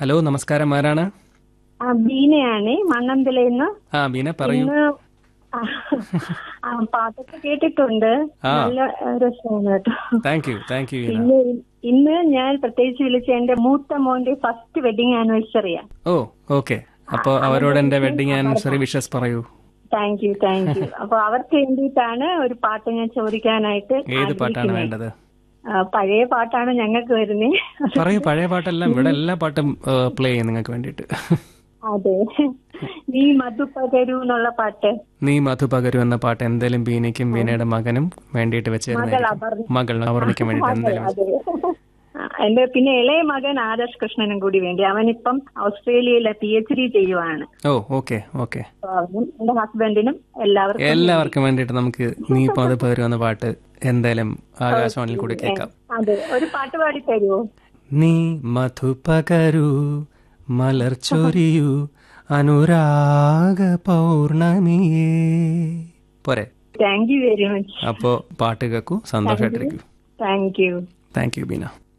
Hello നമസ്കാരം ആരാണ് ആ, ബീനയാണ് മണ്ണന്തിലേന്ന് ആ ബീന പറയൂ ഇന്ന് ആ, ആ, പാട്ടൊക്കെ കേട്ടിട്ടുണ്ട് ആ. നല്ല ഏഹ്, രസമാണ് കേട്ടോ thank you thank you Beena പിന്നെ ഇന്ന് ഞാൻ പ്രത്യേകിച്ച് വിളിച്ച എന്റെ മൂത്ത മോന്റെ ഫസ്റ്റ് വെഡിങ് ആനിവേഴ്സറിയാ ഓ ഓക്കെ അപ്പോ അവരോട് എന്റെ വെഡിങ് ആനിവേഴ്സറി വിഷസ് പറയൂ താങ്ക് യു താങ്ക് യു അപ്പൊ അവർക്ക് വേണ്ടിയിട്ടാണ് ഒരു പാട്ട് ഞാൻ ചോദിക്കാനായിട്ട് ഏത് പാട്ടാണ് ആഗ്രഹിക്കുന്നത്. വേണ്ടത് ആ, പഴയ പാട്ടാണ് ഞങ്ങൾക്ക് വരുന്നത് പറയൂ പഴയ പാട്ടെല്ലാം ഇവിടെ എല്ലാ പാട്ടും പ്ലേ ചെയ്യും നിങ്ങൾക്ക് വേണ്ടിയിട്ട് അതെ നീ മധു പകരൂ എന്നുള്ള പാട്ട് നീ മധു പകരു എന്ന പാട്ട് എന്തേലും ബീനയ്ക്കും ബീനയുടെ മകനും വേണ്ടിയിട്ട് വെച്ചിരുന്നായിരിക്കും മകൾ അവർണിക്കും വേണ്ടിയിട്ട് എന്തായാലും അതെ ആ, എന്റെ പിന്നെ ഇളയ മകൻ ആദർശ് കൃഷ്ണനും കൂടി വേണ്ടി അവനിപ്പം ഓസ്ട്രേലിയയിലെ പി എച്ച് ഡി ചെയ്യുവാണ് ഓ ഓക്കെ ഓക്കെ അപ്പൊ അവനും എന്റെ ഹസ്ബൻഡിനും എല്ലാവർക്കും എല്ലാവർക്കും വേണ്ടിയിട്ട് നമുക്ക് നീ മധു പകരു എന്ന പാട്ട് എന്തായാലും ആകാശവാണിയിൽ കൂടി കേൾക്കാം അതെ ഒരു പാട്ട് പാടി തരുമോ നീ മധു പകരൂ മലർ ചൊരിയൂ അനുരാഗ പൗർണമിയേ പോരെ താങ്ക് യു വെരി മച്ച് അപ്പോ പാട്ട് കേൾക്കൂ സന്തോഷമായിട്ടിരിക്കൂ thank you thank you Beena